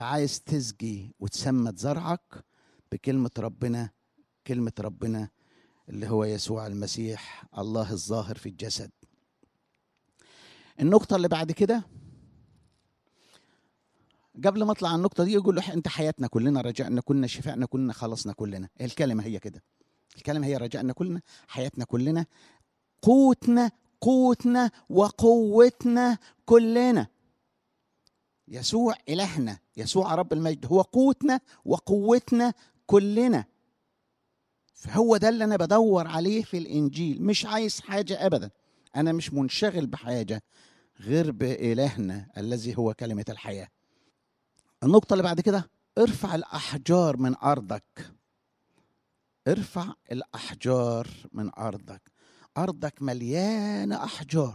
عايز تسقي وتسمد زرعك بكلمة ربنا كلمة ربنا اللي هو يسوع المسيح الله الظاهر في الجسد النقطة اللي بعد كده قبل ما اطلع على النقطة دي يقول له انت حياتنا كلنا رجعنا كلنا شفعنا كلنا خلصنا كلنا الكلمة هي كده الكلمة هي رجعنا كلنا حياتنا كلنا قوتنا قوتنا وقوتنا كلنا يسوع إلهنا يسوع رب المجد هو قوتنا وقوتنا كلنا فهو ده اللي أنا بدور عليه في الإنجيل مش عايز حاجة أبدا أنا مش منشغل بحاجة غير بإلهنا الذي هو كلمة الحياة النقطة اللي بعد كده ارفع الأحجار من أرضك ارفع الأحجار من أرضك أرضك مليانة أحجار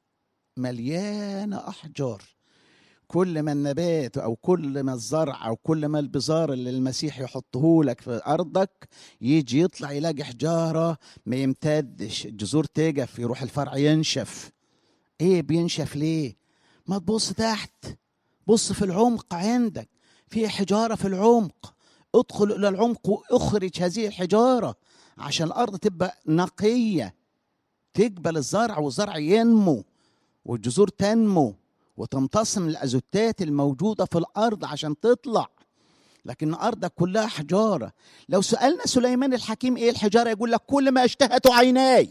مليانة أحجار كل ما النبات أو كل ما الزرع أو كل ما البزار اللي المسيح يحطه لك في أرضك يجي يطلع يلاقي حجارة ما يمتدش الجذور تجف يروح الفرع ينشف إيه بينشف ليه؟ ما تبص تحت بص في العمق عندك في حجارة في العمق ادخل إلى العمق واخرج هذه الحجارة عشان الأرض تبقى نقية تقبل الزرع والزرع ينمو والجذور تنمو وتمتصم الازوتات الموجوده في الارض عشان تطلع لكن ارضك كلها حجاره لو سالنا سليمان الحكيم ايه الحجاره يقول لك كل ما اشتهت عيناي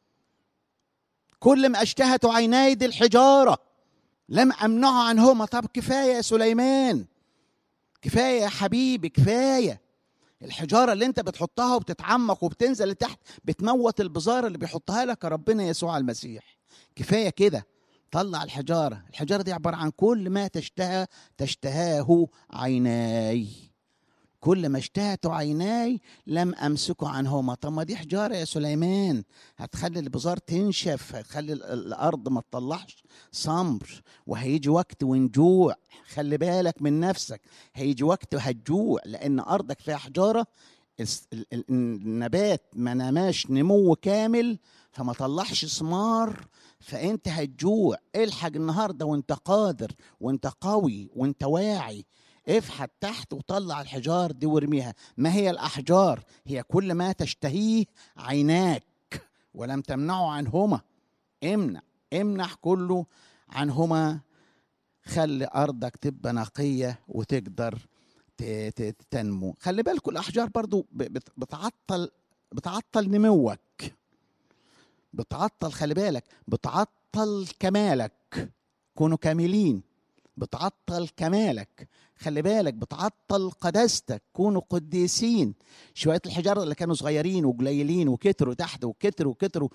كل ما اشتهت عيناي دي الحجاره لم امنعه عنهما طب كفايه يا سليمان كفايه يا حبيبي كفايه الحجارة اللي انت بتحطها وبتتعمق وبتنزل لتحت بتموت البزار اللي بيحطها لك ربنا يسوع المسيح كفاية كده طلع الحجارة الحجارة دي عبارة عن كل ما تشتهى تشتهاه عيناي كل ما اشتهت عيناي لم امسكه عنهما طب ما دي حجاره يا سليمان هتخلي البزار تنشف هتخلي الارض ما تطلعش صمر وهيجي وقت ونجوع خلي بالك من نفسك هيجي وقت وهتجوع لان ارضك فيها حجاره النبات ما نماش نمو كامل فما طلعش ثمار فانت هتجوع الحق النهارده وانت قادر وانت قوي وانت واعي افحت تحت وطلع الحجار دي وارميها ما هي الاحجار هي كل ما تشتهيه عيناك ولم تمنعه عنهما امنع امنح كله عنهما خلي ارضك تبقى نقيه وتقدر تنمو خلي بالكم الاحجار برضو بتعطل بتعطل نموك بتعطل خلي بالك بتعطل كمالك كونوا كاملين بتعطل كمالك خلي بالك بتعطل قداستك كونوا قديسين شوية الحجارة اللي كانوا صغيرين وقليلين وكتروا تحت وكتروا وكتروا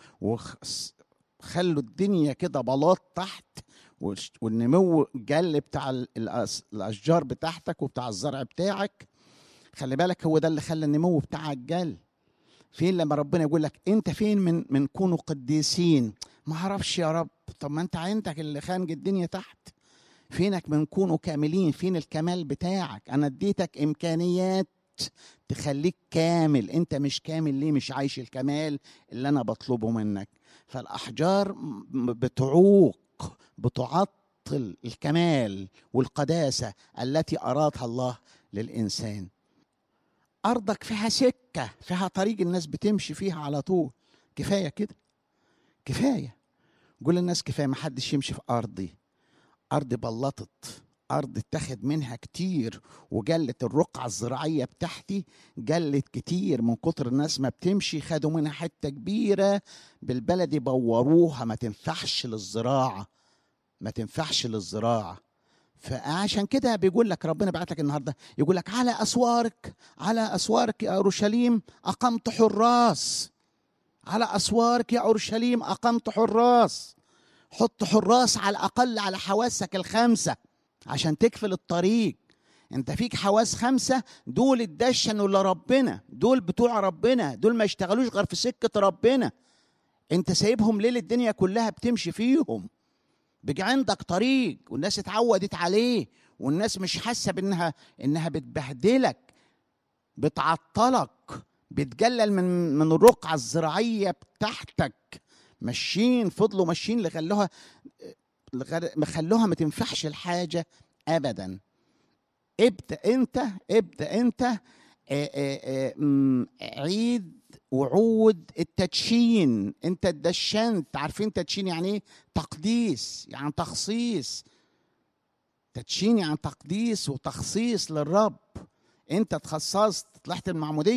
وخلوا الدنيا كده بلاط تحت والنمو جل بتاع الأشجار بتاعتك وبتاع الزرع بتاعك خلي بالك هو ده اللي خلى النمو بتاعك جل فين لما ربنا يقول لك انت فين من من كونوا قديسين ما اعرفش يا رب طب ما انت عندك اللي خانق الدنيا تحت فينك من كونوا كاملين فين الكمال بتاعك انا اديتك امكانيات تخليك كامل انت مش كامل ليه مش عايش الكمال اللي انا بطلبه منك فالاحجار بتعوق بتعطل الكمال والقداسه التي ارادها الله للانسان ارضك فيها سكه فيها طريق الناس بتمشي فيها على طول كفايه كده كفايه قول للناس كفايه ما حدش يمشي في ارضي ارض بلطت ارض اتخذ منها كتير وجلت الرقعه الزراعيه بتاعتي جلت كتير من كتر الناس ما بتمشي خدوا منها حته كبيره بالبلدي بوروها ما تنفعش للزراعه ما تنفعش للزراعه فعشان كده بيقول لك ربنا بعت لك النهارده يقول لك على اسوارك على اسوارك يا اورشليم اقمت حراس على اسوارك يا اورشليم اقمت حراس حط حراس على الاقل على حواسك الخمسه عشان تكفل الطريق انت فيك حواس خمسه دول اتدشنوا لربنا دول بتوع ربنا دول ما يشتغلوش غير في سكه ربنا انت سايبهم ليل الدنيا كلها بتمشي فيهم بيجي عندك طريق والناس اتعودت عليه والناس مش حاسه بانها انها بتبهدلك بتعطلك بتجلل من من الرقعه الزراعيه بتاعتك ماشيين فضلوا ماشيين اللي خلوها خلوها ما تنفعش الحاجه ابدا ابدا انت ابدا انت آه، آه، آه، مم، عيد وعود التدشين انت اتدشنت عارفين تدشين يعني ايه تقديس يعني تخصيص تدشين يعني تقديس وتخصيص للرب انت اتخصصت طلعت المعموديه